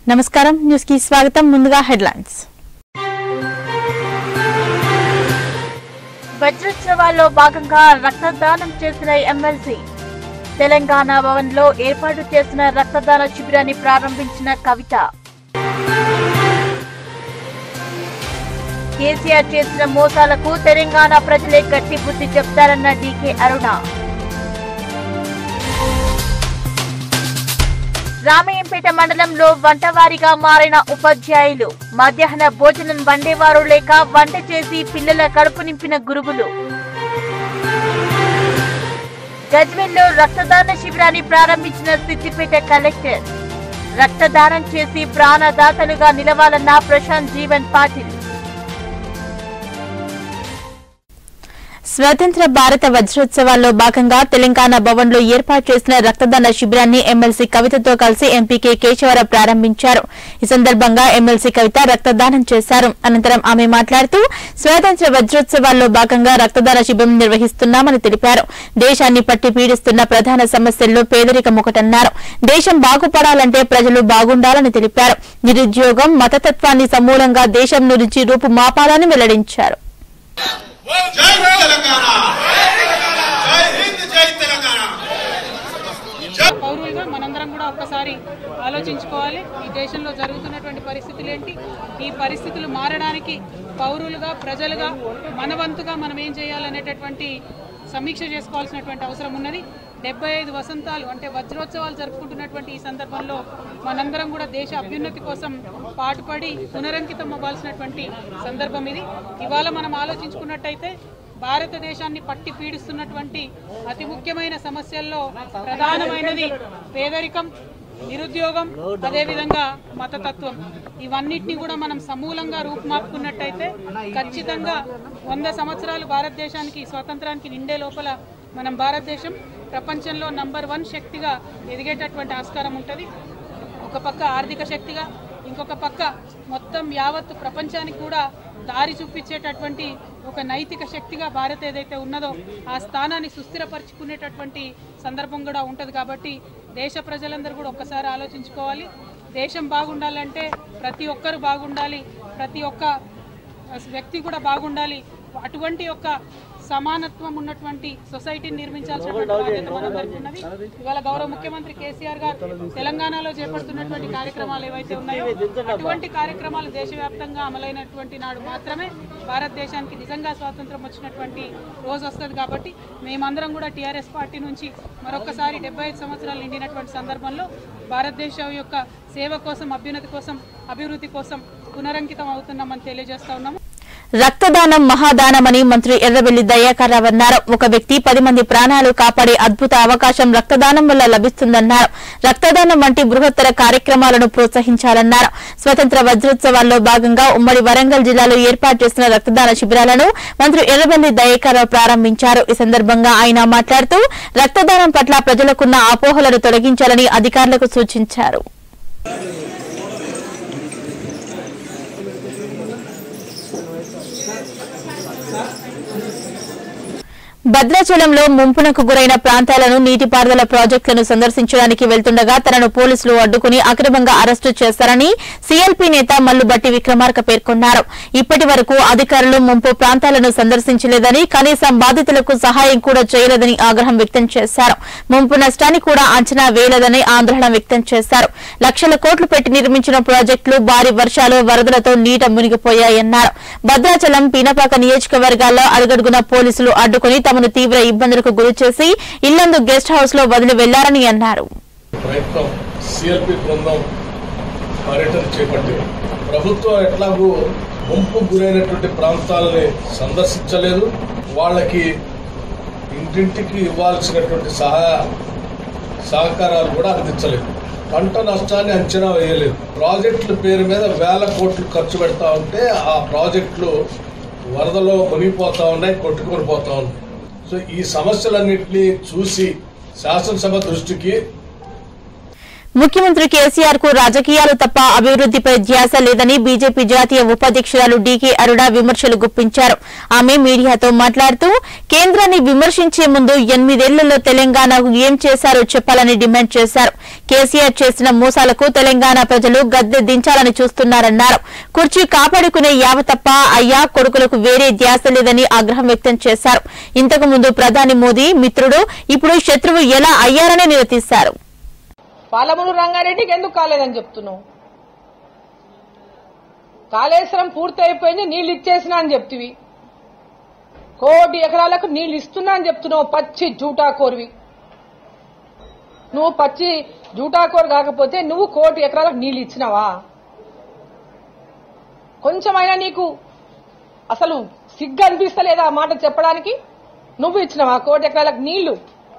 నమస్కారం న్యూస్ కి స్వాగతం ముందుగా హెడ్లైన్స్ వజ్రోత్సవాల్లో భాగంగా రక్తదానం చేసిన ఎమ్మెల్సీ తెలంగాణ భవన్ లో ఏర్పాటు చేసిన రక్తదాన శిబిరాన్ని ప్రారంభించిన కవిత కేసీఆర్ చేసిన మోసాలకు తెలంగాణ ప్రజలే గట్టి బుద్ధి చెప్తారన్న డీకే అరుణ రామయ్యంపేట మండలంలో వంటవారిగా మారిన ఉపాధ్యాయులు మధ్యాహ్న భోజనం వండేవారు లేక వంట చేసి పిల్లల కడుపు నింపిన గురువులు గజ్వెల్లో రక్తదాన శిబిరాన్ని ప్రారంభించిన సిద్దిపేట కలెక్టర్ రక్తదానం చేసి ప్రాణదాతలుగా నిలవాలన్న ప్రశాంత్ జీవన్ పాటిల్ స్వతంత్ర భారత వజ్రోత్సవాల్లో భాగంగా తెలంగాణ భవన్ లో ఏర్పాటు చేసిన రక్తదాన శిబిరాన్ని ఎమ్మెల్సీ కవితతో కలిసి ఎంపీకే కేశవరావు ప్రారంభించారు ఈ సందర్భంగా ఎమ్మెల్సీ కవిత రక్తదానం చేశారు అనంతరం ఆమె మాట్లాడుతూ స్వాతంత్ర వజ్రోత్సవాల్లో భాగంగా రక్తదాన శిబిరం నిర్వహిస్తున్నామని తెలిపారు దేశాన్ని పట్టి పీడిస్తున్న ప్రధాన సమస్యల్లో పేదరికం ఒకటన్నారు దేశం బాగుపడాలంటే ప్రజలు బాగుండాలని తెలిపారు నిరుద్యోగం మతతత్వాన్ని సమూలంగా దేశం నుంచి రూపుమాపాలని వెల్లడించారు జై తెలంగాణ జై హింద్ జై తెలంగాణ పౌరులుగా మనందరం కూడా ఒక్కసారి ఆలోచించుకోవాలి ఈ దేశంలో జరుగుతున్నటువంటి పరిస్థితులు ఏంటి ఈ పరిస్థితులు మారడానికి పౌరులుగా ప్రజలుగా మనవంతుగా మనం ఏం చేయాలనేటటువంటి సమీక్ష చేసుకోవాల్సినటువంటి అవసరం ఉన్నది డెబ్బై ఐదు వసంతాలు అంటే వజ్రోత్సవాలు జరుపుకుంటున్నటువంటి ఈ సందర్భంలో మనందరం కూడా దేశ అభ్యున్నతి కోసం పాటుపడి పునరంకితం అవ్వాల్సినటువంటి సందర్భం ఇది ఇవాళ మనం ఆలోచించుకున్నట్టయితే భారతదేశాన్ని పట్టి పీడిస్తున్నటువంటి అతి ముఖ్యమైన సమస్యల్లో ప్రధానమైనది పేదరికం నిరుద్యోగం అదేవిధంగా మతతత్వం ఇవన్నిటిని కూడా మనం సమూలంగా రూపుమాపుకున్నట్టయితే ఖచ్చితంగా వంద సంవత్సరాలు భారతదేశానికి స్వాతంత్రానికి నిండే లోపల మనం భారతదేశం ప్రపంచంలో నంబర్ వన్ శక్తిగా ఎదిగేటటువంటి ఆస్కారం ఉంటుంది ఒక పక్క ఆర్థిక శక్తిగా ఇంకొక పక్క మొత్తం యావత్ ప్రపంచానికి కూడా దారి చూపించేటటువంటి ఒక నైతిక శక్తిగా భారత్ ఏదైతే ఉన్నదో ఆ స్థానాన్ని సుస్థిరపరచుకునేటటువంటి సందర్భం కూడా ఉంటుంది కాబట్టి దేశ ప్రజలందరూ కూడా ఒక్కసారి ఆలోచించుకోవాలి దేశం బాగుండాలంటే ప్రతి ఒక్కరు బాగుండాలి ప్రతి ఒక్క వ్యక్తి కూడా బాగుండాలి అటువంటి యొక్క సమానత్వం ఉన్నటువంటి సొసైటీని నిర్మించాల్సినటువంటి బాధ్యత మనందరికీ ఉన్నది ఇవాళ గౌరవ ముఖ్యమంత్రి కేసీఆర్ గారు తెలంగాణలో చేపడుతున్నటువంటి కార్యక్రమాలు ఏవైతే ఉన్నాయో అటువంటి కార్యక్రమాలు దేశవ్యాప్తంగా అమలైనటువంటి నాడు మాత్రమే భారతదేశానికి నిజంగా స్వాతంత్రం వచ్చినటువంటి రోజు వస్తుంది కాబట్టి మేమందరం కూడా టీఆర్ఎస్ పార్టీ నుంచి మరొకసారి డెబ్బై ఐదు సంవత్సరాలు నిండినటువంటి సందర్భంలో భారతదేశం యొక్క సేవ కోసం అభ్యున్నతి కోసం అభివృద్ధి కోసం పునరంకితం అవుతున్నామని తెలియజేస్తా ఉన్నాము రక్తదానం మహాదానమని మంత్రి ఎర్రబెల్లి దయాకర్ రావు అన్నారు ఒక వ్యక్తి పది మంది ప్రాణాలు కాపాడే అద్భుత అవకాశం రక్తదానం వల్ల లభిస్తుందన్నారు రక్తదానం వంటి బృహత్తర కార్యక్రమాలను ప్రోత్సహించాలన్నారు స్వతంత్ర వజ్రోత్సవాల్లో భాగంగా ఉమ్మడి వరంగల్ జిల్లాలో ఏర్పాటు చేసిన రక్తదాన శిబిరాలను మంత్రి ఎర్రబెల్లి దయాకర్ రావు ప్రారంభించారు ఈ సందర్భంగా ఆయన మాట్లాడుతూ రక్తదానం పట్ల ప్రజలకున్న అపోహలను తొలగించాలని అధికారులకు సూచించారు భద్రాచలంలో ముంపునకు గురైన ప్రాంతాలను నీటిపారుదల ప్రాజెక్టులను సందర్శించడానికి వెళ్తుండగా తనను పోలీసులు అడ్డుకుని అక్రమంగా అరెస్టు చేశారని సీఎల్పీ నేత మల్లుబట్టి విక్రమార్క పేర్కొన్నారు ఇప్పటి వరకు అధికారులు ముంపు ప్రాంతాలను సందర్శించలేదని కనీసం బాధితులకు సహాయం కూడా చేయలేదని ఆగ్రహం వ్యక్తం చేశారు ముంపు నష్టాన్ని కూడా అంచనా వేయలేదని ఆందోళన వ్యక్తం చేశారు లక్షల కోట్లు పెట్టి నిర్మించిన ప్రాజెక్టులు భారీ వర్షాలు వరదలతో నీట మునిగిపోయాయన్నారు భద్రాచలం పీనపాక నియోజకవర్గాల్లో అడుగడుగున పోలీసులు అడ్డుకుని తమను తీవ్ర ఇబ్బందులకు గురిచేసి ఇల్లందు గెస్ట్ హౌస్ లో వదిలి వెళ్లారని అన్నారు ప్రయత్నం సిఎల్పి బృందం పర్యటన చేపట్టి ప్రభుత్వం ఎట్లాగూ ముంపు గురైనటువంటి ప్రాంతాలని సందర్శించలేదు వాళ్ళకి ఇంటింటికి ఇవ్వాల్సినటువంటి సహాయ సహకారాలు కూడా అందించలేదు పంట నష్టాన్ని అంచనా వేయలేదు ప్రాజెక్టుల పేరు మీద వేల కోట్లు ఖర్చు పెడతా ఉంటే ఆ ప్రాజెక్టులు వరదలో మునిగిపోతా ఉన్నాయి కొట్టుకొని పోతా ఉన్నాయి సో ఈ సమస్యలన్నింటినీ చూసి శాసనసభ దృష్టికి ముఖ్యమంత్రి కేసీఆర్ కు రాజకీయాలు తప్ప అభివృద్దిపై ధ్యాస లేదని బీజేపీ జాతీయ ఉపాధ్యక్షురాలు డీకే అరుణ విమర్శలు గుప్పించారు ఆమె మీడియాతో మాట్లాడుతూ కేంద్రాన్ని విమర్శించే ముందు ఎనిమిదేళ్లలో తెలంగాణకు ఏం చేశారో చెప్పాలని డిమాండ్ చేశారు కేసీఆర్ చేసిన మోసాలకు తెలంగాణ ప్రజలు గద్దె దించాలని చూస్తున్నారన్నారు కుర్చీ కాపాడుకునే యావ తప్ప అయ్యా కొడుకులకు వేరే ధ్యాస లేదని ఆగ్రహం వ్యక్తం చేశారు ఇంతకు ముందు ప్రధాని మోదీ మిత్రుడు ఇప్పుడు శత్రువు ఎలా అయ్యారని నిలదీశారు పాలమూరు రంగారెడ్డికి ఎందుకు కాలేదని చెప్తున్నావు కాళేశ్వరం పూర్తి అయిపోయింది నీళ్ళు ఇచ్చేసినా అని చెప్తివి కోటి ఎకరాలకు నీళ్ళు ఇస్తున్నా అని చెప్తున్నావు పచ్చి జూటాకోర్వి నువ్వు పచ్చి జూటాకోరు కాకపోతే నువ్వు కోటి ఎకరాలకు నీళ్ళు ఇచ్చినావా కొంచెమైనా నీకు అసలు సిగ్గు అనిపిస్తలేదా ఆ మాట చెప్పడానికి నువ్వు ఇచ్చినావా కోటి ఎకరాలకు నీళ్లు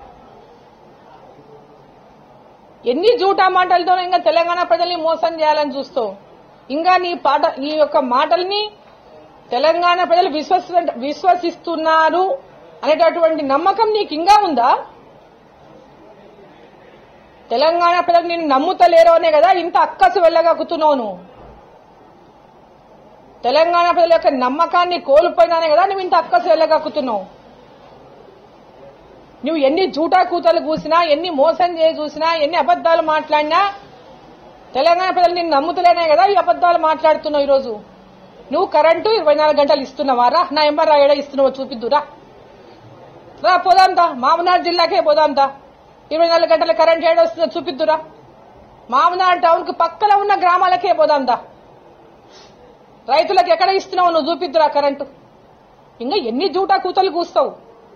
ఎన్ని జూటా మాటలతో ఇంకా తెలంగాణ ప్రజల్ని మోసం చేయాలని చూస్తావు ఇంకా నీ పాట నీ యొక్క మాటల్ని తెలంగాణ ప్రజలు విశ్వసి విశ్వసిస్తున్నారు అనేటటువంటి నమ్మకం నీకు ఇంకా ఉందా తెలంగాణ ప్రజలు నేను నమ్ముతలేరు అనే కదా ఇంత అక్కసు వెళ్ళగక్కుతున్నావు నువ్వు తెలంగాణ ప్రజల యొక్క నమ్మకాన్ని కోల్పోయినానే కదా నువ్వు ఇంత అక్కసు వెళ్ళగక్కుతున్నావు నువ్వు ఎన్ని జూటా కూతలు కూసినా ఎన్ని మోసం చేసి చూసినా ఎన్ని అబద్దాలు మాట్లాడినా తెలంగాణ ప్రజలు నిన్ను నమ్ముతలేనే కదా ఈ అబద్దాలు మాట్లాడుతున్నావు ఈరోజు నువ్వు కరెంటు ఇరవై నాలుగు గంటలు ఇస్తున్నావా రా నా ఎంబర్ రాయడా ఇస్తున్నావో చూపిద్దురా రా పోదాంతా మామనాడు జిల్లాకే పోదాంతా ఇరవై నాలుగు గంటల కరెంట్ ఏడు వస్తుందో చూపిద్దురా మామనాడు టౌన్ కు పక్కన ఉన్న గ్రామాలకే పోదాంతా రైతులకు ఎక్కడ ఇస్తున్నావు నువ్వు చూపిద్దురా కరెంటు ఇంకా ఎన్ని జూటా కూతలు కూస్తావు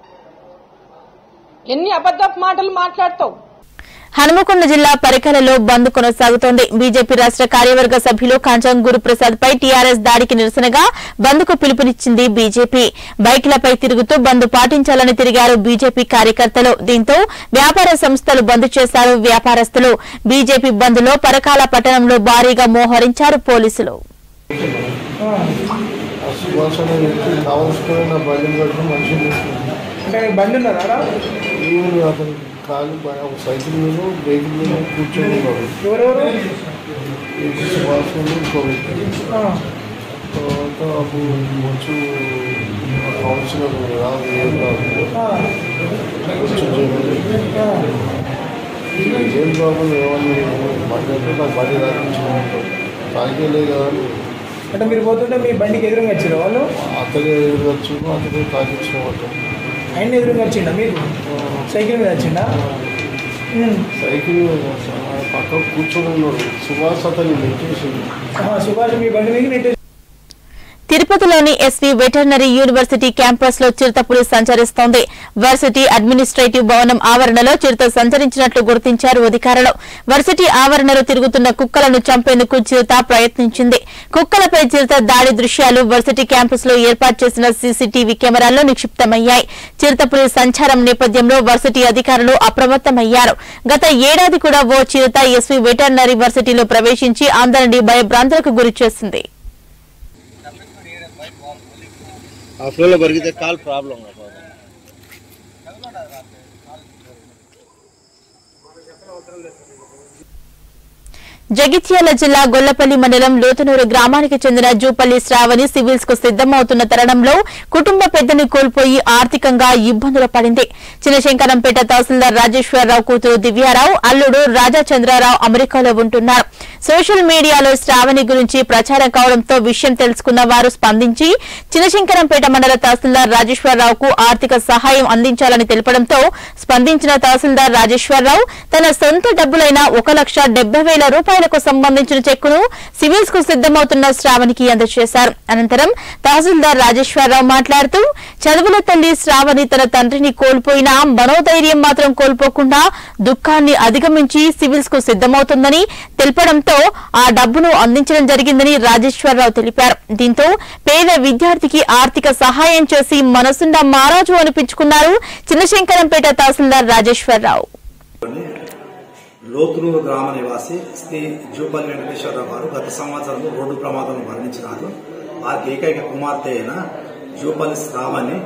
ఎన్ని అబద్ధపు మాటలు మాట్లాడతావు హనుమకొండ జిల్లా పరికలలో బంద్ కొనసాగుతోంది బీజేపీ రాష్ట కార్యవర్గ సభ్యులు కాంచం గురుప్రసాద్ పై టీఆర్ఎస్ దాడికి నిరసనగా బంద్ కు పిలుపునిచ్చింది బీజేపీ బైక్లపై తిరుగుతూ బంద్ పాటించాలని తిరిగారు బీజేపీ కార్యకర్తలు దీంతో వ్యాపార సంస్థలు బంద్ చేశారు వ్యాపారస్తులు బీజేపీ బంద్ లో పరకాల పట్టణంలో భారీగా మోహరించారు పోలీసులు సుభాషణ వ్యక్తి కావలసిన నా బండి కట్టడం మంచిగా అంటే మీకు బండి ఉన్నదా ఈవెన్ అతను కాలు పైన ఒక సైకిల్ మీద బ్రేక్ మీద కూర్చొని ఉన్నాడు ఎవరెవరు ఈ సుభాషణ ఇంకో వ్యక్తి ఆ, తర్వాత అప్పుడు మంచు కౌన్సిలర్ రాదు ఏం రాదు ఆ, కొంచెం జైలు ఆ. ఏం ప్రాబ్లం ఏమన్నా బండి అంటే నాకు బండి రాపించిన తాగే లేదు కదా అని అంటే మీరు పోతుంటే మీ బండికి ఎదురుగా వచ్చారు వాళ్ళు అతనే ఎదురొచ్చు అతనే తాకించిన మాట ఆయన ఎదురుగా వచ్చిండా మీకు సైకిల్ మీద వచ్చిండా ఉమ్. సైకిల్ పక్కన కూర్చొని ఉన్నాడు సుభాష్ అతన్ని నెట్టేసింది ఆహా, సుభాష్ మీ బండి మీద నెట్టేసి తిరుపతిలోని ఎస్వి వెటర్నరీ యూనివర్సిటీ క్యాంపస్ లో చిరుతపులి సంచరిస్తోంది వర్సిటీ అడ్మినిస్ట్రేటివ్ భవనం ఆవరణలో చిరుత సంచరించినట్లు గుర్తించారు అధికారులు వర్సిటీ ఆవరణలో తిరుగుతున్న కుక్కలను చంపేందుకు చిరుత ప్రయత్నించింది కుక్కలపై చిరుత దాడి దృశ్యాలు వర్సిటీ క్యాంపస్ లో ఏర్పాటు చేసిన సీసీటీవీ కెమెరాల్లో నిక్షిప్తమయ్యాయి చిరుతపులి సంచారం నేపథ్యంలో వర్సిటీ అధికారులు అప్రమత్తమయ్యారు గత ఏడాది కూడా ఓ చిరుత ఎస్వి వెటర్నరీ వర్సిటీలో ప్రవేశించి అందరినీ భయభ్రాంతులకు గురి చేసింది ఆ ఫ్లోలో పరిగితే కాల్ ప్రాబ్లం జగిత్యాల జిల్లా గొల్లపల్లి మండలం లోతునూరు గ్రామానికి చెందిన జూపల్లి శ్రావణి సివిల్స్ కు సిద్దమవుతున్న తరుణంలో కుటుంబ పెద్దని కోల్పోయి ఆర్థికంగా ఇబ్బందులు పడింది చినశంకరంపేట తహసీల్దార్ రాజేశ్వరరావు కూతురు దివ్యారావు అల్లుడు రాజాచంద్రరావు అమెరికాలో ఉంటున్నారు సోషల్ మీడియాలో శ్రావణి గురించి ప్రచారం కావడంతో విషయం తెలుసుకున్న వారు స్పందించి చినశంకరంపేట మండల తహసీల్దార్ రాజేశ్వరరావుకు ఆర్థిక సహాయం అందించాలని తెలపడంతో స్పందించిన తహసీల్దార్ రాజేశ్వరరావు తన సొంత డబ్బులైన ఒక లక్ష డెబ్బై వేల రూపాయలకు సంబంధించిన చెక్కును సివిల్స్ కు సిద్దమవుతున్న శ్రావణికి అందజేశారు అనంతరం తహసీల్దార్ రాజేశ్వరరావు మాట్లాడుతూ చదువుల తల్లి శ్రావణి తన తండ్రిని కోల్పోయినా మనోధైర్యం మాత్రం కోల్పోకుండా దుఃఖాన్ని అధిగమించి సివిల్స్ కు సిద్దమవుతుందని తెలపడంతో ఆ డబ్బును అందించడం జరిగిందని రాజేశ్వరరావు తెలిపారు దీంతో పేద విద్యార్థికి ఆర్థిక సహాయం చేసి మనసుండ మారాజు అనిపించుకున్నారు చిన్నశంకరంపేట తహసీల్దార్ రాజేశ్వరరావు లోతునూరు గ్రామ నివాసి శ్రీ జూపల్లి వెంకటేశ్వరరావు గారు గత సంవత్సరంలో రోడ్డు ప్రమాదం మరణించినారు వారికి ఏకైక కుమార్తె అయిన జూపల్లి శ్రావణి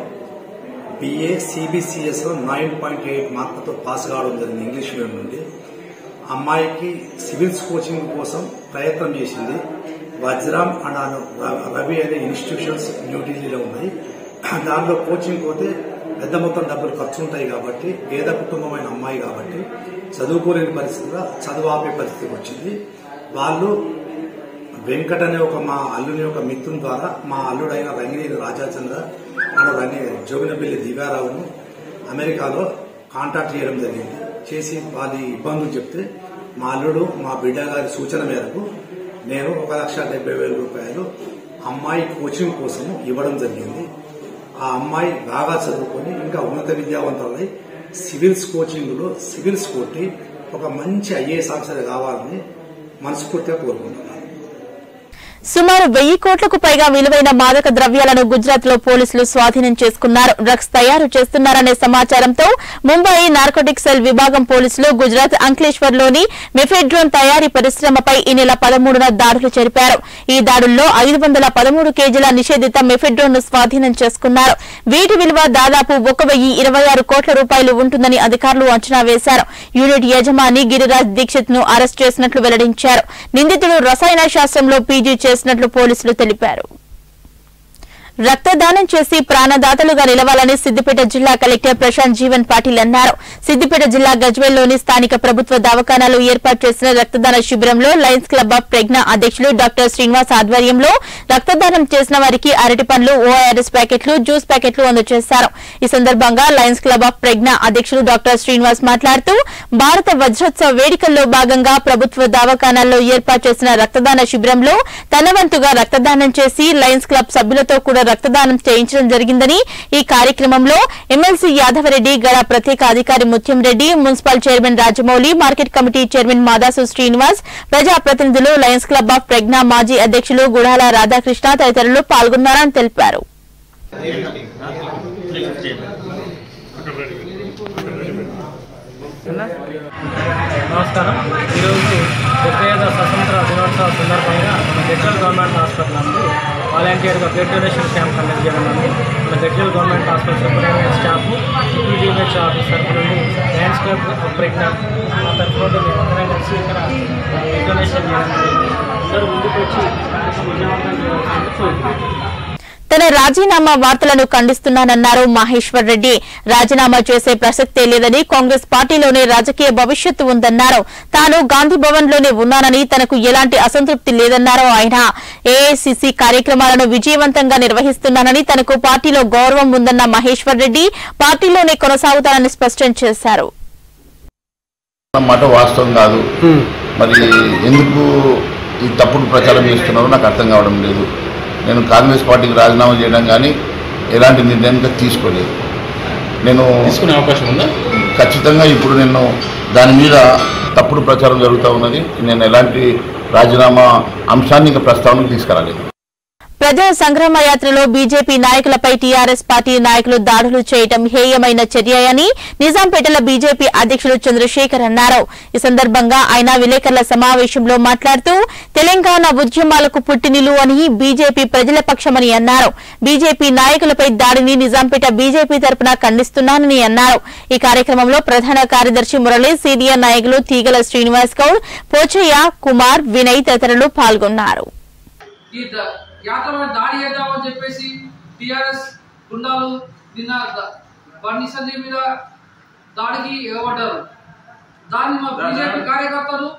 బిఏ సిబిసిఎస్ లో నైన్ పాయింట్ ఎయిట్ మార్కులతో పాస్ కావడం జరిగింది ఇంగ్లీష్ మీడియం నుండి అమ్మాయికి సివిల్స్ కోచింగ్ కోసం ప్రయత్నం చేసింది వజ్రామ్ అండ్ అను రవి అనే ఇన్స్టిట్యూషన్స్ న్యూఢిల్లీలో ఉన్నాయి దానిలో కోచింగ్ పోతే పెద్ద మొత్తం డబ్బులు ఖర్చు ఉంటాయి కాబట్టి పేద కుటుంబమైన అమ్మాయి కాబట్టి చదువుకోలేని పరిస్థితిగా చదువు ఆపే పరిస్థితి వచ్చింది వాళ్ళు వెంకట్ అనే ఒక మా అల్లుని ఒక మిత్రుని ద్వారా మా అల్లుడైన రంగినేని రాజాచంద్ర అండ్ రంగి జోగినపల్లి దివ్యారావును అమెరికాలో కాంటాక్ట్ చేయడం జరిగింది చేసి వాళ్ళ ఇబ్బందులు చెప్తే మా అల్లుడు మా బిడ్డ గారి సూచన మేరకు నేను ఒక లక్ష డెబ్బై వేల రూపాయలు అమ్మాయి కోచింగ్ కోసము ఇవ్వడం జరిగింది ఆ అమ్మాయి బాగా చదువుకొని ఇంకా ఉన్నత విద్యావంతులై సివిల్స్ కోచింగ్ లో సివిల్స్ కొట్టి ఒక మంచి ఐఏఎస్ ఆఫీసర్ కావాలని మనస్ఫూర్తిగా కోరుకుంటున్నాను సుమారు వెయ్యి కోట్లకు పైగా విలువైన మాదక ద్రవ్యాలను గుజరాత్ లో పోలీసులు స్వాధీనం చేసుకున్నారు డ్రగ్స్ తయారు చేస్తున్నారనే సమాచారంతో ముంబై నార్కోటిక్ సెల్ విభాగం పోలీసులు గుజరాత్ అంక్లేశ్వర్ లోని మెఫెడ్రోన్ తయారీ పరిశ్రమపై ఈ నెల పదమూడున దాడులు జరిపారు ఈ దాడుల్లో ఐదు వందల పదమూడు కేజీల నిషేధిత మెఫెడ్రోన్ ను స్వాధీనం చేసుకున్నారు వీటి విలువ దాదాపు ఒక వెయ్యి ఇరవై ఆరు కోట్ల రూపాయలు ఉంటుందని అధికారులు అంచనా వేశారు యూనిట్ యజమాని గిరిరాజ్ దీక్షిత్ ను అరెస్ట్ చేసినట్లు వెల్లడించారు నిందితుడు రసాయన శాస్త్రంలో పీజీ చేసినట్లు పోలీసులు తెలిపారు రక్తదానం చేసి ప్రాణదాతలుగా నిలవాలని సిద్దిపేట జిల్లా కలెక్టర్ ప్రశాంత్ జీవన్ పాటిల్ అన్నారు సిద్దిపేట జిల్లా గజ్వేల్లోని స్థానిక ప్రభుత్వ దవాఖానాలో ఏర్పాటు చేసిన రక్తదాన శిబిరంలో లయన్స్ క్లబ్ ఆఫ్ ప్రజ్ఞ అధ్యక్షులు డాక్టర్ శ్రీనివాస్ ఆధ్వర్యంలో రక్తదానం చేసిన వారికి అరటి పండ్లు ఓఆర్ఎస్ ప్యాకెట్లు జ్యూస్ ప్యాకెట్లు అందజేశారు ఈ సందర్భంగా లయన్స్ క్లబ్ ఆఫ్ ప్రజ్ఞ అధ్యక్షులు డాక్టర్ శ్రీనివాస్ మాట్లాడుతూ భారత వజ్రోత్సవ వేడుకల్లో భాగంగా ప్రభుత్వ దవాఖానాల్లో ఏర్పాటు చేసిన రక్తదాన శిబిరంలో తన వంతుగా రక్తదానం చేసి లయన్స్ క్లబ్ సభ్యులతో కూడా రక్తదానం చేయించడం జరిగిందని ఈ కార్యక్రమంలో ఎమ్మెల్సీ యాదవరెడ్డి గడ ప్రత్యేక అధికారి Muthyam Reddy municipal chairman Rajamouli market committee chairman Madasu Srinivas ప్రజాప్రతినిధులు లయన్స్ క్లబ్ ఆఫ్ ప్రజ్ఞ మాజీ అధ్యక్షులు గుడాల రాధాకృష్ణ తదితరులు పాల్గొన్నారని తెలిపారు నమస్కారం ఈరోజు డెబ్బై ఐదో స్వతంత్ర దినోత్సవ సందర్భంగా మన గజ్వల్ గవర్నమెంట్ హాస్పిటల్ నందు వాలంటీర్గా బ్లడ్ డొనేషన్ క్యాంప్ కండక్ట్ చేయడం ఉంది మన Gajwel government hospital superintendent staff EPDH officer నుండి డ్యాన్స్ క్లబ్ ప్రెగ్నెంట్ ఆ తరఫున మేము అందరం కలిసి ఇక్కడ బ్లడ్ డొనేషన్ చేయడం జరిగింది అందరూ ముందుకు వచ్చి కార్యక్రమం విజయవంతం చేయాల్సింది కోరుకుంటున్నాను తన రాజీనామా వార్తలను ఖండిస్తున్నానన్నారు మహేశ్వర్ రెడ్డి రాజీనామా చేసే ప్రసక్తే లేదని కాంగ్రెస్ పార్టీలోనే రాజకీయ భవిష్యత్తు ఉందన్నారు తాను గాంధీ భవన్ లోనే ఉన్నానని తనకు ఎలాంటి అసంతృప్తి లేదన్నారు ఆయన ఏఐసిసి కార్యక్రమాలను విజయవంతంగా నిర్వహిస్తున్నానని తనకు పార్టీలో గౌరవం ఉందన్న మహేశ్వర్ రెడ్డి పార్టీలోనే కొనసాగుతానని స్పష్టం చేశారు మాట వాస్తవం కాదు మరి ఎందుకు ఈ తప్పుడు ప్రచారం చేస్తున్నారో నాకు అర్థం కావడం లేదు నేను కాంగ్రెస్ పార్టీకి రాజీనామా చేయడం కానీ ఎలాంటి నిర్ణయం ఇంకా తీసుకోలేదు నేను తీసుకునే అవకాశం ఉందా ఖచ్చితంగా ఇప్పుడు నేను దాని మీద తప్పుడు ప్రచారం జరుగుతూ ఉన్నది నేను ఎలాంటి రాజీనామా అంశాన్ని ఇంకా ప్రస్తావనకు తీసుకురాలేదు ప్రజా సంగ్రామ యాత్రలో బీజేపీ నాయకులపై టీఆర్ఎస్ పార్టీ నాయకులు దాడులు చేయడం హేయమైన చర్యని నిజాంపేటలో బీజేపీ అధ్యక్షులు చంద్రశేఖర్ అన్నారు ఈ సందర్భంగా ఆయన విలేకరుల సమావేశంలో మాట్లాడుతూ తెలంగాణ ఉద్యమాలకు పుట్టినిలు అని బీజేపీ ప్రజల పక్షమని అన్నారు బీజేపీ నాయకులపై దాడిని నిజాంపేట బీజేపీ తరపున ఖండిస్తున్నానని అన్నారు ఈ కార్యక్రమంలో ప్రధాన కార్యదర్శి మురళి సీనియర్ నాయకులు తీగల శ్రీనివాస్ గౌడ్ పోచయ్య కుమార్ వినయ్ తదితరులు పాల్గొన్నారు ఈ ద- యాత్ర మీద దాడి చేద్దామని చెప్పేసి టిఆర్ఎస్ గుండాలు నిన్న ద- బండి సంజయ్ మీద దాడికి ఎగబడ్డారు దాన్ని మా బీజేపీ కార్యకర్తలు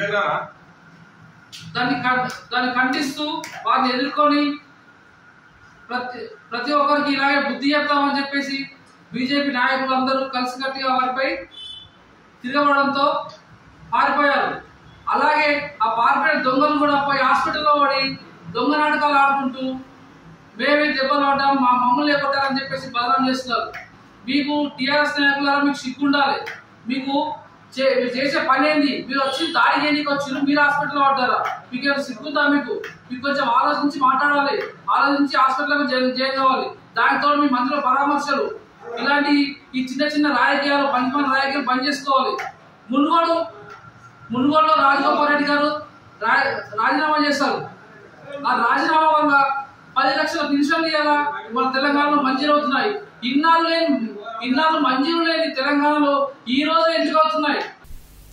దాన్ని ఖండ- దాన్ని ఖండిస్తూ వారిని ఎదుర్కొని ప్రతి ప్రతి ఒక్కరికి ఇలాగే బుద్ధి చెప్తామని చెప్పేసి బీజేపీ నాయకులు అందరూ కలిసికట్టుగా వారిపై తిరగబడంతో పారిపోయారు అలాగే ఆ పారిపోయిన దొంగలు కూడా పోయి హాస్పిటల్లో పడి దొంగ నాటకాలు ఆడుకుంటూ మేమే దెబ్బలు పడ్డాం మా మమ్మల్ని కొట్టారని చెప్పేసి బదనాం చేస్తున్నారు మీకు టీఆర్ఎస్ నాయకులారా మీకు సిగ్గు ఉండాలి మీకు చే- మీరు చేసే పని ఏంది మీరు వచ్చి దాడి చేయడానికి వచ్చారు మీరు హాస్పిటల్లో పడ్డారా మీకు ఏమైనా సిగ్గుందా మీకు మీకు కొంచెం ఆలోచించి మాట్లాడాలి ఆలోచించి హాస్పిటల్లో జాయిన్ కావాలి దానితో మీ మందిలో పరామర్శలు ఇలాంటి ఈ చిన్న చిన్న రాజకీయాలు పంచమైన రాజకీయాలు బంద్ చేసుకోవాలి మునుగోడు మునుగోడులో రాజగోపాల్ రెడ్డి గారు రా- రాజీనామా చేశారు ఆ రాజీనామా వల్ల పది లక్షల పెన్షన్లు ఇలా మన తెలంగాణలో మంజూరు అవుతున్నాయి ఇన్నాళ్ళు లేని ఇన్నాళ్ళు మంజూరు లేని తెలంగాణలో ఈ రోజు ఎందుకు అవుతున్నాయి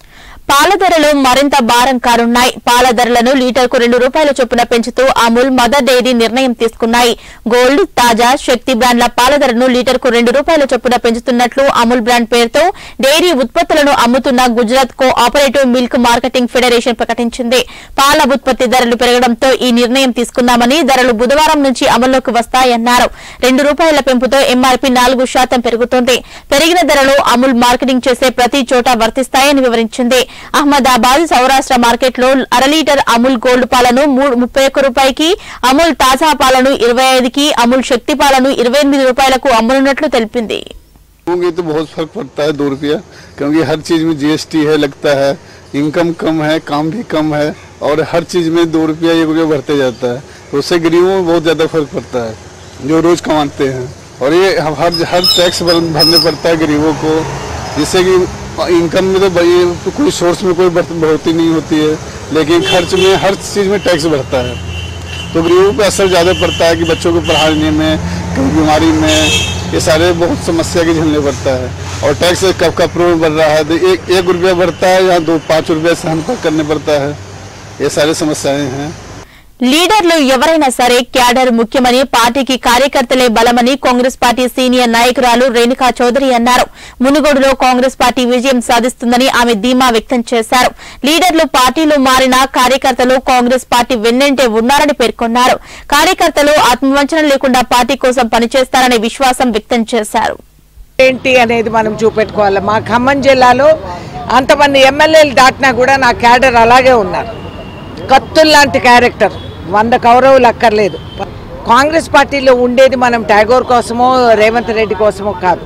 పాల ధరలు మరింత భారం కానున్నాయి పాల ధరలను లీటర్కు రెండు రూపాయల చొప్పున పెంచుతూ అమూల్ మదర్ డైరీ నిర్ణయం తీసుకున్నాయి గోల్డ్ తాజా శక్తి బ్రాండ్ల పాల ధరను లీటర్కు రెండు రూపాయల చొప్పున పెంచుతున్నట్లు అమూల్ బ్రాండ్ పేరుతో డైరీ ఉత్పత్తులను అమ్ముతున్న Gujarat co operative milk marketing federation ప్రకటించింది పాల ఉత్పత్తి ధరలు పెరగడంతో ఈ నిర్ణయం తీసుకున్నామని ధరలు బుధవారం నుంచి అమల్లోకి వస్తాయన్నారు రెండు రూపాయల పెంపుతో ఎంఆర్పీ నాలుగు శాతం పెరుగుతోంది పెరిగిన ధరలు అమూల్ మార్కెటింగ్ చేసే ప్రతి చోట వర్తిస్తాయని వివరించింది అహ్మదాబాద్ సౌరాష్ట్ర మార్కెట్లో అర లీటర్ అమూల్ గోల్డ్ పాలను మూడు- ముప్పై ఒక్క రూపాయికి అమూల్ తాజా పాలను ఇరవై ఐదుకి అమూల్ శక్తి పాలను ఇరవై ఎనిమిది రూపాయలకు అమ్మనున్నట్లు తెలిపింది होंगे तो बहुत फर्क पड़ता है दो रुपया क्योंकि हर चीज़ में जीएसटी है लगता है इनकम कम है काम भी कम है और हर चीज़ में दो रुपया एक रुपया बढ़ते जाता है तो उससे गरीबों में बहुत ज़्यादा फर्क पड़ता है जो रोज़ कमाते हैं और ये हम हर हर टैक्स भर- भरने पड़ता है गरीबों को जिससे कि इनकम में तो भाई कोई सोर्स में कोई बढ़- बढ़ोतरी नहीं होती है लेकिन खर्च में हर चीज़ में टैक्स बढ़ता है तो गरीबों पे असर ज़्यादा पड़ता है कि बच्चों को पढ़ाने में कभी बीमारी में ये सारे बहुत समस्या के झेलने पड़ता है और टैक्स कब कपड़ों में बढ़ रहा है तो एक एक रुपया बढ़ता है या दो पाँच रुपया सहन करने पड़ता है ये सारी समस्याएं हैं లీడర్లు ఎవరైనా సరే క్యాడర్ ముఖ్యమని పార్టీకి కార్యకర్తలే బలమని కాంగ్రెస్ పార్టీ సీనియర్ నాయకురాలు రేణుకా చౌదరి అన్నారు మునుగోడులో కాంగ్రెస్ పార్టీ విజయం సాధిస్తుందని ఆమె ధీమా వ్యక్తం చేశారు లీడర్లు పార్టీలు మారినా కార్యకర్తలు కాంగ్రెస్ పార్టీ వెన్నంటే ఉన్నారని పేర్కొన్నారు కార్యకర్తలు ఆత్మవంచన లేకుండా పార్టీ కోసం పనిచేస్తారనే విశ్వాసం వ్యక్తం చేశారు ఏంటి అనేది మనం చూపెట్టుకోవాలి మా ఖమ్మం జిల్లాలో అంతమంది ఎమ్మెల్యేలు దాటినా కూడా నా క్యాడర్ అలాగే ఉన్నారు కత్తుల్లాంటి క్యారెక్టర్ వంద కౌరవులు అక్కర్లేదు కాంగ్రెస్ పార్టీలో ఉండేది మనం ట్యాగోర్ కోసమో రేవంత్ రెడ్డి కోసమో కాదు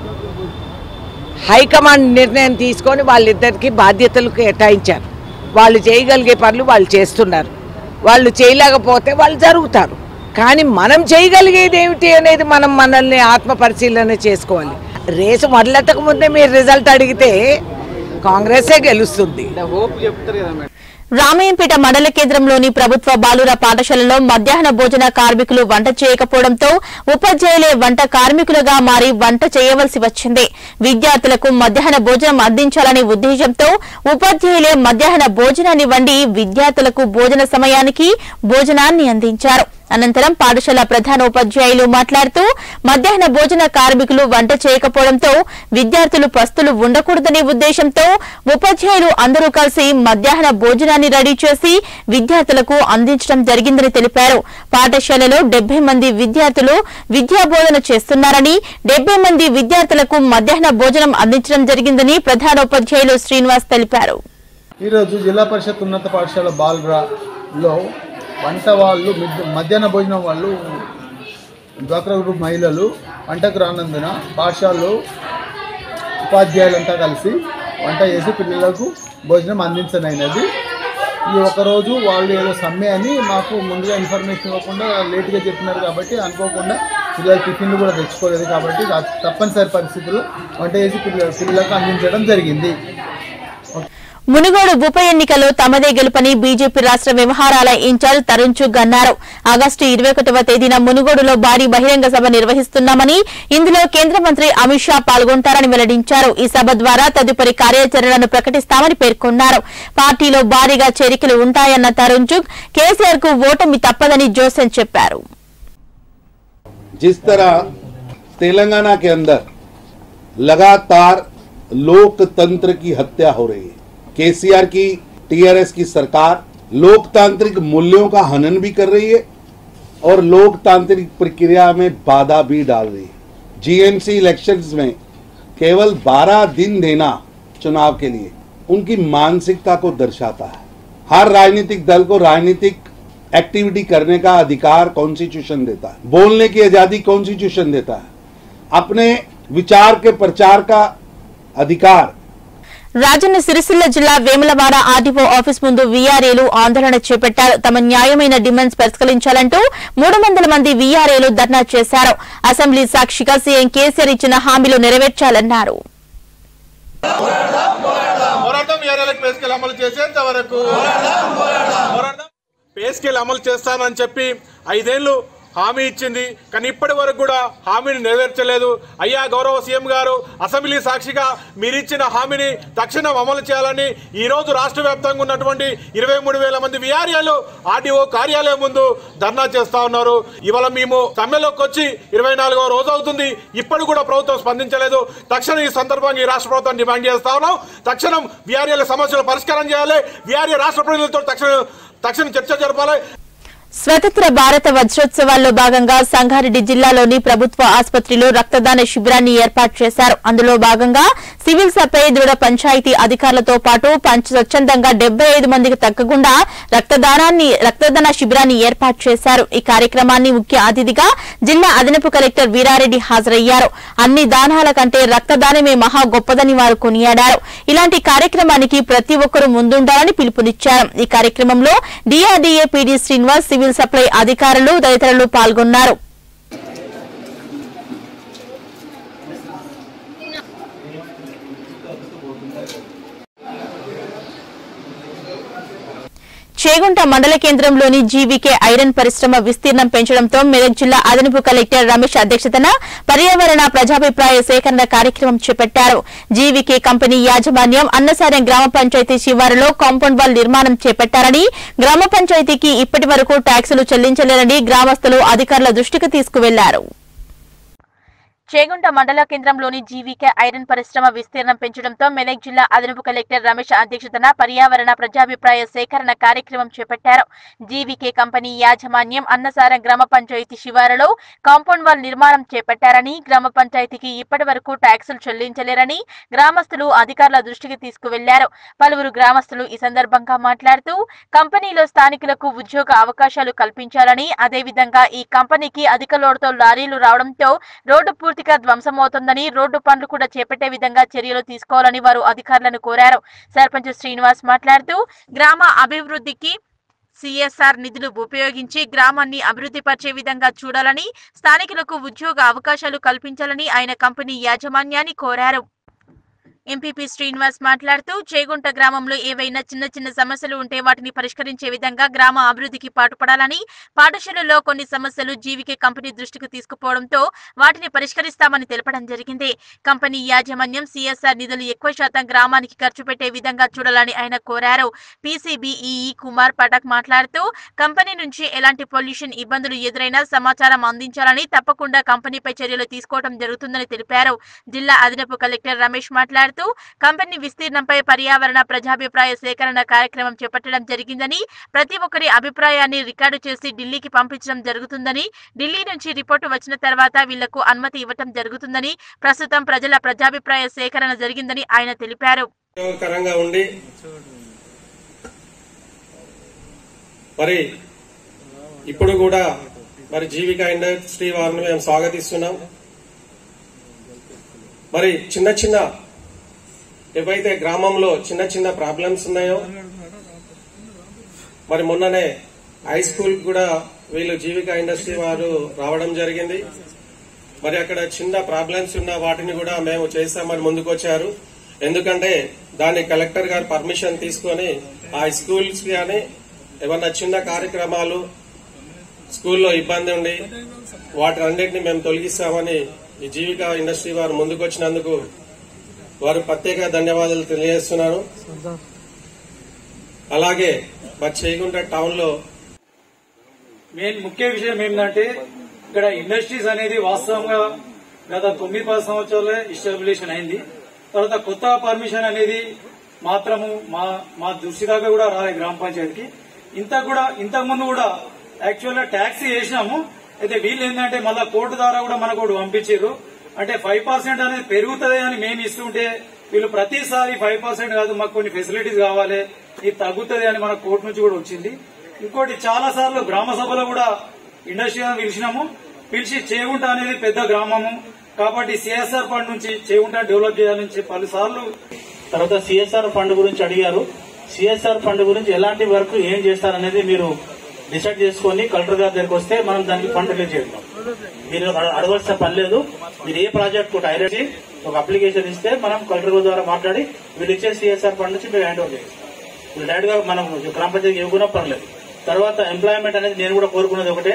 హైకమాండ్ నిర్ణయం తీసుకొని వాళ్ళిద్దరికి బాధ్యతలు కేటాయించారు వాళ్ళు చేయగలిగే పనులు వాళ్ళు చేస్తున్నారు వాళ్ళు చేయలేకపోతే వాళ్ళు జరుగుతారు కానీ మనం చేయగలిగేది ఏమిటి అనేది మనం మనల్ని ఆత్మ పరిశీలన చేసుకోవాలి రేసు మొదలెట్టక ముందే మీరు రిజల్ట్ అడిగితే కాంగ్రెసే గెలుస్తుంది రామయ్యంపేట మండల కేంద్రంలోని ప్రభుత్వ బాలుర పాఠశాలలో మధ్యాహ్న భోజన కార్మికులు వంట చేయకపోవడంతో ఉపాధ్యాయులే వంట కార్మికులుగా మారి వంట చేయవలసి వచ్చింది విద్యార్థులకు మధ్యాహ్న భోజనం అందించాలనే ఉద్దేశంతో ఉపాధ్యాయులే మధ్యాహ్న భోజనాన్ని వండి విద్యార్థులకు భోజన సమయానికి భోజనాన్ని అందించారు అనంతరం పాఠశాల ప్రధానోపాధ్యాయులు మాట్లాడుతూ మధ్యాహ్న భోజన కార్మికులు వంట చేయకపోవడంతో విద్యార్థులు పస్తులు ఉండకూడదనే ఉద్దేశంతో ఉపాధ్యాయులు అందరూ కలిసి మధ్యాహ్న భోజనాన్ని రెడీ చేసి విద్యార్థులకు అందించడం జరిగిందని తెలిపారు పాఠశాలలో డెబ్బై మంది విద్యార్థులు విద్యాబోధన చేస్తున్నారని డెబ్బై మంది విద్యార్థులకు మధ్యాహ్న భోజనం అందించడం జరిగిందని ప్రధానోపాధ్యాయులు శ్రీనివాస్ తెలిపారు ఈరోజు జిల్లా పరిషత్ ఉన్నత పాఠశాల బాల్రాలో వంట వాళ్ళు మిడ్- మధ్యాహ్న భోజనం వాళ్ళు డ్వాక్రా గ్రూప్ మహిళలు వంటకు రానందున పాఠశాలలో ఉపాధ్యాయులంతా కలిసి వంట చేసి పిల్లలకు భోజనం అందించనైనది ఈ ఒకరోజు వాళ్ళు ఏదో సమ్మె అని మాకు ముందుగా ఇన్ఫర్మేషన్ ఇవ్వకుండా లేట్గా చెప్పినారు కాబట్టి అనుకోకుండా పిల్లలు టిఫిన్లు కూడా తెచ్చుకోలేదు కాబట్టి తా- తప్పనిసరి పరిస్థితుల్లో వంట చేసి పిల్ల పిల్లలకు అందించడం జరిగింది మునుగోడు ఉప ఎన్నికలో తమదే గెలుపని బీజేపీ రాష్ట్ర వ్యవహారాల ఇన్ఛార్జ్ తరుణ్ చుగ్ అన్నారు ఆగస్టు ఇరవై ఒకటవ తేదీన మునుగోడులో భారీ బహిరంగ సభ నిర్వహిస్తున్నామని ఇందులో కేంద్ర మంత్రి అమిత్ షా పాల్గొంటారని వెల్లడించారు ఈ సభ ద్వారా తదుపరి కార్యాచరణను ప్రకటిస్తామని పేర్కొన్నారు పార్టీలో భారీగా చేరికలు ఉంటాయన్న తరుణ్ చుగ్ కేసీఆర్ కు ఓటమి తప్పదని జోసెన్ చెప్పారు जिस तरह तेलंगाना के अंदर लगातार लोकतंत्र की हत्या हो रही है केसीआर की टीआरएस की सरकार लोकतांत्रिक मूल्यों का हनन भी कर रही है और लोकतांत्रिक प्रक्रिया में बाधा भी डाल रही है जीएमसी इलेक्शंस में केवल 12 दिन देना चुनाव के लिए उनकी मानसिकता को दर्शाता है हर राजनीतिक दल को राजनीतिक एक्टिविटी करने का अधिकार कॉन्स्टिट्यूशन देता है बोलने की आजादी कॉन्स्टिट्यूशन देता है अपने विचार के प्रचार का अधिकार రాజన్న సిరిసిల్ల జిల్లా వేములవాడ ఆర్డీఓ ఆఫీస్ ముందు వీఆర్ఏలు ఆందోళన చేపట్టారు తమ న్యాయమైన డిమాండ్స్ పరిష్కరించాలంటూ మూడు వందల మంది వీఆర్ఏలు ధర్నా చేశారు అసెంబ్లీ సాక్షిగా సీఎం కేసీఆర్ ఇచ్చిన హామీలు నెరవేర్చాలన్నారు పోరాటం ఏరియాలకు పే స్కేల్ అమలు చేసేంత వరకు పోరాటం పే స్కేల్ అమలు చేస్తానని చెప్పి ఐదేళ్లు హామీ ఇచ్చింది కానీ ఇప్పటి వరకు కూడా హామీని నెరవేర్చలేదు అయ్యా గౌరవ సీఎం గారు అసెంబ్లీ సాక్షిగా మీరిచ్చిన హామీని తక్షణం అమలు చేయాలని ఈ రోజు రాష్ట్ర వ్యాప్తంగా ఉన్నటువంటి ఇరవై మూడు వేల మంది విఆర్ఏలు ఆర్డీఓ కార్యాలయం ముందు ధర్నా చేస్తా ఉన్నారు ఇవాళ మేము సమ్మెలోకి వచ్చి ఇరవై నాలుగవ రోజు అవుతుంది ఇప్పుడు కూడా ప్రభుత్వం స్పందించలేదు తక్షణం ఈ సందర్భంగా ఈ రాష్ట్ర ప్రభుత్వం డిమాండ్ చేస్తా ఉన్నాం తక్షణం విఆర్ఏల సమస్యలు పరిష్కారం చేయాలి విఆర్ఏ రాష్ట్ర ప్రజలతో తక్షణం తక్షణం చర్చ జరపాలి స్వతంత్ర భారత వజ్రోత్సవాల్లో భాగంగా సంగారెడ్డి జిల్లాలోని ప్రభుత్వ ఆసుపత్రిలో రక్తదాన శిబిరాన్ని ఏర్పాటు చేశారు అందులో భాగంగా సివిల్ సప్లై దృఢ పంచాయతీ అధికారులతో పాటు పంచ స్వచ్ఛందంగా డెబ్బై ఐదు మందికి తగ్గకుండా రక్తదానాన్ని రక్తదాన శిబిరాన్ని ఏర్పాటు చేశారు ఈ కార్యక్రమాన్ని ముఖ్య అతిథిగా జిల్లా అదనపు కలెక్టర్ వీరారెడ్డి హాజరయ్యారు అన్ని దానాల కంటే రక్తదానమే మహా గొప్పదని వారు కొనియాడారు ఇలాంటి కార్యక్రమానికి ప్రతి ఒక్కరూ ముందుండాలని పిలుపునిచ్చారు ఈ కార్యక్రమంలో DRDA PD Srinivas civil supply అధికారులు తదితరులు పాల్గొన్నారు చేగుంట మండల కేంద్రంలోని జీవీకే ఐరన్ పరిశ్రమ విస్తీర్ణం పెంచడంతో మెదక్ జిల్లా అదనపు కలెక్టర్ రమేష్ అధ్యక్షతన పర్యావరణ ప్రజాభిప్రాయ సేకరణ కార్యక్రమం చేపట్టారు జీవీకే కంపెనీ యాజమాన్యం అన్నసారం గ్రామ పంచాయతీ శివారులో కాంపౌండ్ వాల్ నిర్మాణం చేపట్టారని గ్రామ పంచాయతీకి ఇప్పటి వరకు ట్యాక్సులు చెల్లించలేరని గ్రామస్తులు అధికారుల దృష్టికి తీసుకువెళ్లారు చేగుంట మండల కేంద్రంలోని జీవీకే ఐరన్ పరిశ్రమ విస్తీర్ణం పెంచడంతో మెదక్ జిల్లా అదనపు కలెక్టర్ రమేష్ అధ్యక్షతన పర్యావరణ ప్రజాభిప్రాయ సేకరణ కార్యక్రమం చేపట్టారు జీవీకే కంపెనీ యాజమాన్యం అన్నసారం గ్రామ పంచాయతీ శివారులో కాంపౌండ్ వాల్ నిర్మాణం చేపట్టారని గ్రామ పంచాయతీకి ఇప్పటి వరకు ట్యాక్సులు చెల్లించలేరని గ్రామస్తులు అధికారుల దృష్టికి తీసుకువెళ్లారు పలువురు గ్రామస్తులు ఈ సందర్భంగా మాట్లాడుతూ కంపెనీలో స్థానికులకు ఉద్యోగ అవకాశాలు కల్పించాలని అదేవిధంగా ఈ కంపెనీకి అధిక లోడుతో లారీలు రావడంతో రోడ్డు పూర్తిగా ధ్వంసమవుతోందని రోడ్డు పనులు కూడా చేపట్టే విధంగా చర్యలు తీసుకోవాలని వారు అధికారులను కోరారు సర్పంచ్ శ్రీనివాస్ మాట్లాడుతూ గ్రామ అభివృద్ధికి సిఎస్ఆర్ నిధులు ఉపయోగించి గ్రామాన్ని అభివృద్ధి పరిచే విధంగా చూడాలని స్థానికులకు ఉద్యోగ అవకాశాలు కల్పించాలని ఆయన కంపెనీ యాజమాన్యాన్ని కోరారు ఎంపీపీ శ్రీనివాస్ మాట్లాడుతూ చేగుంట గ్రామంలో ఏవైనా చిన్న చిన్న సమస్యలు ఉంటే వాటిని పరిష్కరించే విధంగా గ్రామ అభివృద్ధికి పాటుపడాలని పాఠశాలలో కొన్ని సమస్యలు జీవికే కంపెనీ దృష్టికి తీసుకుపోవడంతో వాటిని పరిష్కరిస్తామని తెలపడం జరిగింది కంపెనీ యాజమాన్యం సిఎస్ఆర్ నిధులు ఎక్కువ శాతం గ్రామానికి ఖర్చు పెట్టే విధంగా చూడాలని ఆయన కోరారు పీసీబీఈఈ కుమార్ పటక్ మాట్లాడుతూ కంపెనీ నుంచి ఎలాంటి పొల్యూషన్ ఇబ్బందులు ఎదురైనా సమాచారం అందించాలని తప్పకుండా కంపెనీపై చర్యలు తీసుకోవడం జరుగుతుందని తెలిపారు జిల్లా అదనపు కలెక్టర్ రమేష్ మాట్లాడుతూ కంపెనీ విస్తీర్ణంపై పర్యావరణ ప్రజాభిప్రాయ సేకరణ కార్యక్రమం చేపట్టడం జరిగిందని ప్రతి ఒక్కరి అభిప్రాయాన్ని రికార్డు చేసి ఢిల్లీకి పంపించడం జరుగుతుందని ఢిల్లీ నుంచి రిపోర్టు వచ్చిన తర్వాత వీళ్లకు అనుమతి ఇవ్వటం జరుగుతుందని ప్రస్తుతం ప్రజల ప్రజాభిప్రాయ సేకరణ జరిగిందని ఆయన తెలిపారు ఉపయోగకరంగా ఉండి మరి ఇప్పుడు కూడా మరి జీవిక ఇండస్ట్రీ వారిని మేము స్వాగతిస్తున్నాం మరి చిన్న చిన్న ఏవైతే గ్రామంలో చిన్న చిన్న ప్రాబ్లమ్స్ ఉన్నాయో మరి మొన్ననే హై స్కూల్ కూడా వీళ్ళు జీవిక ఇండస్ట్రీ వారు రావడం జరిగింది మరి అక్కడ చిన్న ప్రాబ్లమ్స్ ఉన్న వాటిని కూడా మేము చేస్తామని ముందుకొచ్చారు ఎందుకంటే దాన్ని కలెక్టర్ గారు పర్మిషన్ తీసుకొని ఆ స్కూల్స్ కానీ ఏమన్నా చిన్న కార్యక్రమాలు స్కూల్లో ఇబ్బంది ఉండి వాటి అన్నింటినీ మేము తొలగిస్తామని ఈ జీవిక ఇండస్ట్రీ వారు ముందుకొచ్చినందుకు వారు ప్రత్యేక ధన్యవాదాలు తెలియజేస్తున్నాను అలాగే మరి చేయగుంట టౌన్ లో మెయిన్ ముఖ్య విషయం ఏంటంటే ఇక్కడ ఇండస్ట్రీస్ అనేది వాస్తవంగా గత తొమ్మిది పది సంవత్సరాలే ఇస్టాబ్లిషన్ అయింది తర్వాత కొత్త పర్మిషన్ అనేది మాత్రము మా మా దృష్టి దాకా కూడా రాలే గ్రామ పంచాయతీకి ఇంత కూడా ఇంతకు ముందు కూడా యాక్చువల్ గా ట్యాక్సీ వేసినాము అయితే వీళ్ళు ఏంటంటే మళ్ళా కోర్టు ద్వారా కూడా మనకు ఒకటి పంపించారు అంటే ఫైవ్ పర్సెంట్ అనేది పెరుగుతుంది అని మేము ఇస్తుంటే వీళ్ళు ప్రతిసారి ఫైవ్ పర్సెంట్ కాదు మాకు కొన్ని ఫెసిలిటీస్ కావాలి ఇది తగ్గుతుంది అని మన కోర్టు నుంచి కూడా వచ్చింది ఇంకోటి చాలా సార్లు గ్రామ సభలో కూడా ఇండస్ట్రీ పిలిచినాము పిలిచి చేగుంట అనేది పెద్ద గ్రామము కాబట్టి సిఎస్ఆర్ ఫండ్ నుంచి చేగుంట డెవలప్ చేయాలని చెప్పి పలుసార్లు తర్వాత సిఎస్ఆర్ ఫండ్ గురించి అడిగారు సిఎస్ఆర్ ఫండ్ గురించి ఎలాంటి వర్క్ ఏం చేస్తారనేది మీరు డిసైడ్ చేసుకొని కలెక్టర్ గారి దగ్గరికి వస్తే మనం దానికి ఫండ్ రిలీజ్ చేద్దాం మీరు అడ- అడగాల్సిన పని లేదు మీరు ఏ ప్రాజెక్ట్ హైలైట్ చేసి ఒక అప్లికేషన్ ఇస్తే మనం కలెక్టర్ గారి ద్వారా మాట్లాడి వీళ్ళు ఇచ్చే సిఎస్ఆర్ ఫండ్ నుంచి మీరు హ్యాండ్ ఓవర్ చేస్తాం మీరు డైరెక్ట్ గా మనం గ్రామ పంచాయతీకి ఇవ్వకుండా పర్లేదు తర్వాత ఎంప్లాయ్మెంట్ అనేది నేను కూడా కోరుకున్నది ఒకటే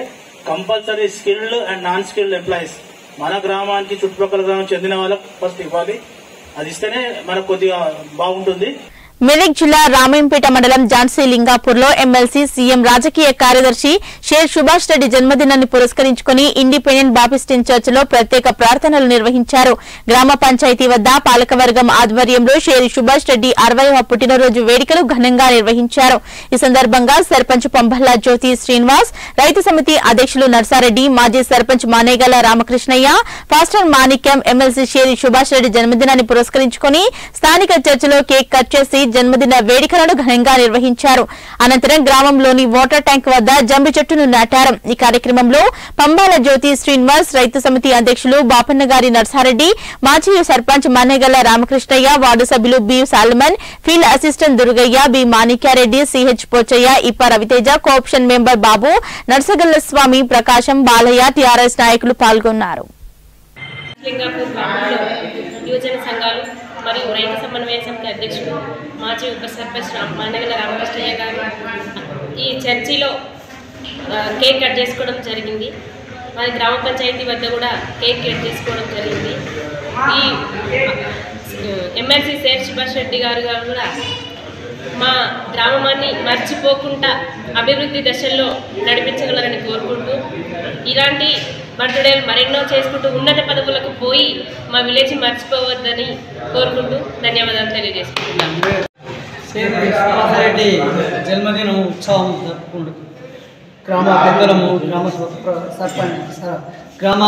compulsory skilled and non skilled employees మన గ్రామానికి చుట్టుపక్కల గ్రామం చెందిన వాళ్ళకి ఫస్ట్ ఇవ్వాలి అది ఇస్తేనే మనకు కొద్దిగా బాగుంటుంది మెదక్ జిల్లా రామాయంపేట మండలం ఝాన్సీ లింగాపూర్ లో ఎమ్మెల్సీ సీఎం రాజకీయ కార్యదర్శి షేర్ సుభాష్ రెడ్డి జన్మదినాన్ని పురస్కరించుకుని ఇండిపెండెంట్ బాపిస్టిన్ చర్చ్ లో ప్రత్యేక ప్రార్థనలు నిర్వహించారు గ్రామ పంచాయతీ వద్ద పాలకవర్గం ఆధ్వర్యంలో షేరి సుభాష్ రెడ్డి అరవైవ పుట్టినరోజు వేడుకలు ఘనంగా నిర్వహించారు ఈ సందర్భంగా సర్పంచ్ పంబల్లా జ్యోతి శ్రీనివాస్ రైతు సమితి అధ్యక్షులు నర్సారెడ్డి మాజీ సర్పంచ్ మానేగల రామకృష్ణయ్య పాస్టర్ మాణిక్యం ఎమ్మెల్సీ షేరి సుభాష్ రెడ్డి జన్మదినాన్ని పురస్కరించుకుని స్థానిక చర్చిలో కేక్ కట్ చేసి జన్మదిన వేడుకలను ఘనంగా నిర్వహించారు అనంతరం గ్రామంలోని వాటర్ ట్యాంక్ వద్ద జంబి చెట్టును నాటారు ఈ కార్యక్రమంలో పంబాల జ్యోతి శ్రీనివాస్ రైతు సమితి అధ్యక్షులు బాపన్నగారి నర్సారెడ్డి మాజీ సర్పంచ్ మన్నెగల్ల రామకృష్ణయ్య వార్డు సభ్యులు B Solomon field assistant Durgaiah B Manikyareddy CH Pochaiah Ippa Raviteja co option member Babu Narsagalla Swamy Prakasam Balaiah TRS నాయకులు పాల్గొన్నారు లింగాపూర్ గ్రామంలో యువజన సంఘాలు మరియు రైతు సమన్వయ సమితి అధ్యక్షుడు మాజీ ఉప సర్పంచ్ రామ్ మానగల రామకృష్ణయ్య గారు ఈ చర్చిలో ఆ, కేక్ కట్ చేసుకోవడం జరిగింది మరి గ్రామ పంచాయతీ వద్ద కూడా కేక్ కట్ చేసుకోవడం జరిగింది ఈ ఎమ్మెల్సీ శేర్ సుభాష్ రెడ్డి గారు గారు కూడా మా గ్రామాన్ని మర్చిపోకుండా అభివృద్ధి దశల్లో నడిపించగలరని కోరుకుంటూ ఇలాంటి బర్త్డేలు మరెన్నో చేసుకుంటూ ఉన్నత పదవులకు పోయి మా విలేజ్ మర్చిపోవద్దని కోరుకుంటూ ధన్యవాదాలు తెలియజేసుకుంటున్నాను రెడ్డి జన్మదిన ఉత్సవం జరుపుకుంటూ గ్రామ పెద్దలము గ్రామ స- సర్పంచ్ స- గ్రామ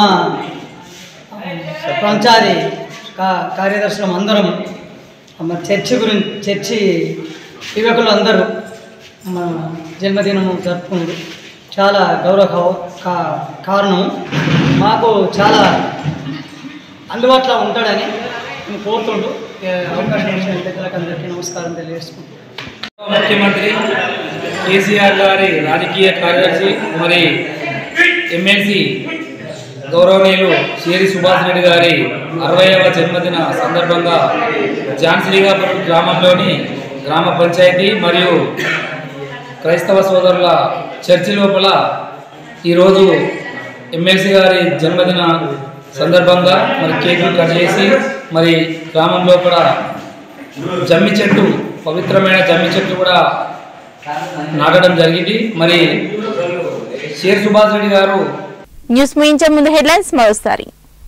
పంచాయతీ కా కార్యదర్శులం అందరం మన చర్చి గురించి చర్చి యువకులు అందరూ మన జన్మదినము జరుపుకుంటూ చాలా గౌరవ కా- కా- కారణం మాకు చాలా అందుబాటులో ఉంటాడని నేను కోరుతుంటూ ఏ అవకాశం ఇచ్చిన పెద్దలకు అందరికీ నమస్కారం తెలియజేసుకుంటున్నాను ముఖ్యమంత్రి కేసీఆర్ గారి రాజకీయ కార్యదర్శి మరి ఎమ్మెల్సీ గౌరవనీయులు షేరి సుభాష్ రెడ్డి గారి అరవైవ జన్మదిన సందర్భంగా జాన్సీలింగాపురం గ్రామంలోని గ్రామ పంచాయతీ మరియు క్రైస్తవ సోదరుల చర్చి లోపల ఈరోజు ఎమ్మెల్సీ గారి జన్మదిన సందర్భంగా మరి కేకులు కట్ చేసి మరి గ్రామం లోపల జమ్మి చెట్టు పవిత్రమైన జమ్మి చెట్టు కూడా నాటడం జరిగింది మరి షేర్ సుభాష్ రెడ్డి గారు న్యూస్ ముగించే ముందు హెడ్లైన్స్ మరోసారి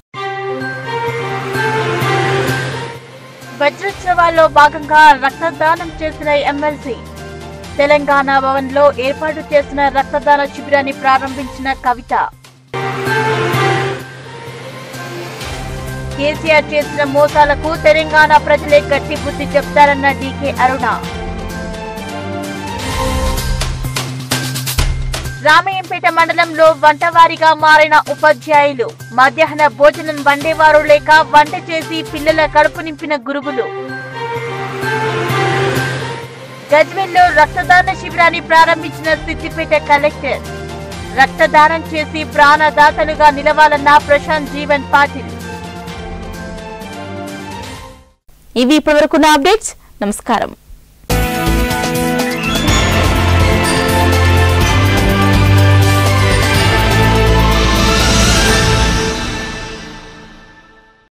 వజ్రోత్సవాల్లో భాగంగా రక్తదానం చేసిన ఎమ్మెల్సీ తెలంగాణ భవన్ లో ఏర్పాటు చేసిన రక్తదాన శిబిరాన్ని ప్రారంభించిన కవిత కేసీఆర్ చేసిన మోసాలకు తెలంగాణ ప్రజలే గట్టి బుద్ధి చెప్తారన్న డీకే అరుణ రామయ్యంపేట మండలంలో వంటవారిగా మారిన ఉపాధ్యాయులు మధ్యాహ్న భోజనం వండేవారు లేక వంట చేసి పిల్లల కడుపు నింపిన గురువులు గజ్వెల్లో రక్తదాన శిబిరాన్ని ప్రారంభించిన సిద్దిపేట కలెక్టర్ రక్తదానం చేసి ప్రాణదాతలుగా నిలవాలన్న ప్రశాంత్ జీవన్ పాటిల్ ఇవి ఇప్పటివరకున్న అప్డేట్స్ నమస్కారం